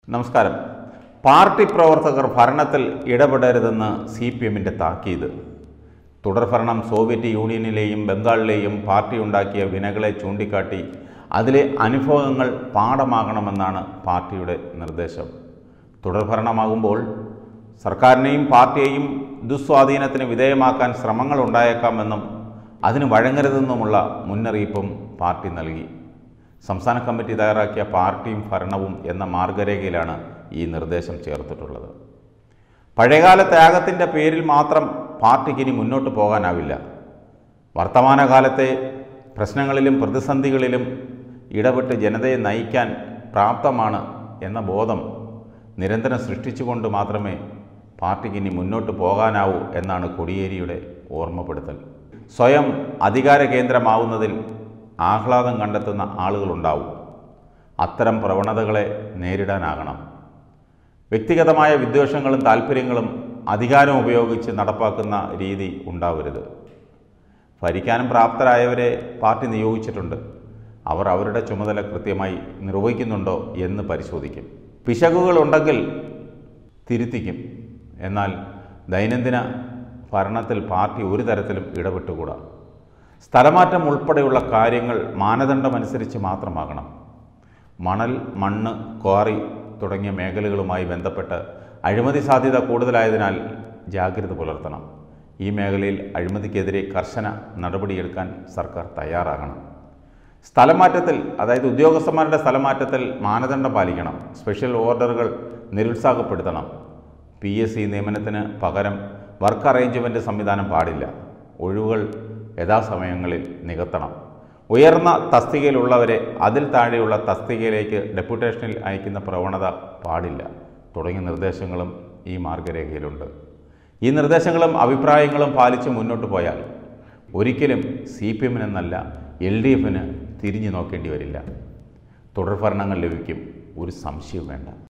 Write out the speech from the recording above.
നമസ്കാരം പാർട്ടി പ്രവർത്തകർ ഭരണത്തിൽ ഇടപെടരുതെന്ന് സി പി എമ്മിൻ്റെ താക്കീത് തുടർഭരണം സോവിയറ്റ് യൂണിയനിലെയും ബംഗാളിലെയും പാർട്ടി ഉണ്ടാക്കിയ വിനകളെ ചൂണ്ടിക്കാട്ടി അതിലെ അനുഭവങ്ങൾ പാഠമാകണമെന്നാണ് പാർട്ടിയുടെ നിർദ്ദേശം തുടർഭരണമാകുമ്പോൾ സർക്കാരിനെയും പാർട്ടിയെയും ദുസ്വാധീനത്തിന് വിധേയമാക്കാൻ ശ്രമങ്ങൾ ഉണ്ടായേക്കാമെന്നും അതിന് വഴങ്ങരുതെന്നുമുള്ള മുന്നറിയിപ്പും പാർട്ടി നൽകി സംസ്ഥാന കമ്മിറ്റി തയ്യാറാക്കിയ പാർട്ടിയും ഭരണവും എന്ന മാർഗരേഖയിലാണ് ഈ നിർദ്ദേശം ചേർത്തിട്ടുള്ളത് പഴയകാല ത്യാഗത്തിൻ്റെ പേരിൽ മാത്രം പാർട്ടിക്ക് ഇനി മുന്നോട്ട് പോകാനാവില്ല വർത്തമാനകാലത്തെ പ്രശ്നങ്ങളിലും പ്രതിസന്ധികളിലും ഇടപെട്ട് ജനതയെ നയിക്കാൻ പ്രാപ്തമാണ് എന്ന ബോധം നിരന്തരം സൃഷ്ടിച്ചുകൊണ്ട് മാത്രമേ പാർട്ടിക്ക് ഇനി മുന്നോട്ട് പോകാനാവൂ എന്നാണ് കൊടിയേരിയുടെ ഓർമ്മപ്പെടുത്തൽ സ്വയം അധികാര കേന്ദ്രമാവുന്നതിൽ ആഹ്ലാദം കണ്ടെത്തുന്ന ആളുകളുണ്ടാവും അത്തരം പ്രവണതകളെ നേരിടാനാകണം വ്യക്തിഗതമായ വിദ്വേഷങ്ങളും താല്പര്യങ്ങളും അധികാരം ഉപയോഗിച്ച് നടപ്പാക്കുന്ന രീതി ഉണ്ടാവരുത് ഭരിക്കാനും പ്രാപ്തരായവരെ പാർട്ടി നിയോഗിച്ചിട്ടുണ്ട് അവർ അവരുടെ ചുമതല കൃത്യമായി നിർവഹിക്കുന്നുണ്ടോ എന്ന് പരിശോധിക്കും പിശകുകളുണ്ടെങ്കിൽ തിരുത്തിക്കും എന്നാൽ ദൈനംദിന ഭരണത്തിൽ പാർട്ടി ഒരു തരത്തിലും ഇടപെട്ടുകൂടാ സ്ഥലമാറ്റം ഉൾപ്പെടെയുള്ള കാര്യങ്ങൾ മാനദണ്ഡമനുസരിച്ച് മാത്രമാകണം മണൽ മണ്ണ് ക്വാറി തുടങ്ങിയ മേഖലകളുമായി ബന്ധപ്പെട്ട് അഴിമതി സാധ്യത കൂടുതലായതിനാൽ ജാഗ്രത പുലർത്തണം ഈ മേഖലയിൽ അഴിമതിക്കെതിരെ കർശന നടപടിയെടുക്കാൻ സർക്കാർ തയ്യാറാകണം സ്ഥലമാറ്റത്തിൽ അതായത് ഉദ്യോഗസ്ഥന്മാരുടെ സ്ഥലമാറ്റത്തിൽ മാനദണ്ഡം പാലിക്കണം സ്പെഷ്യൽ ഓർഡറുകൾ നിരുത്സാഹപ്പെടുത്തണം പി എസ് സി നിയമനത്തിന് പകരം വർക്ക് അറേഞ്ച്മെൻറ്റ് സംവിധാനം പാടില്ല ഒഴിവുകൾ യഥാസമയങ്ങളിൽ നികത്തണം ഉയർന്ന തസ്തികയിലുള്ളവരെ അതിൽ താഴെയുള്ള തസ്തികയിലേക്ക് ഡെപ്യൂട്ടേഷനിൽ അയക്കുന്ന പ്രവണത പാടില്ല തുടങ്ങിയ നിർദ്ദേശങ്ങളും ഈ മാർഗരേഖയിലുണ്ട് ഈ നിർദ്ദേശങ്ങളും അഭിപ്രായങ്ങളും പാലിച്ച് മുന്നോട്ട് പോയാൽ ഒരിക്കലും സി പി എമ്മിനെന്നല്ല എൽ ഡി എഫിന് തിരിഞ്ഞു നോക്കേണ്ടി വരില്ല തുടർഭരണങ്ങൾ ലഭിക്കും ഒരു സംശയവും വേണ്ട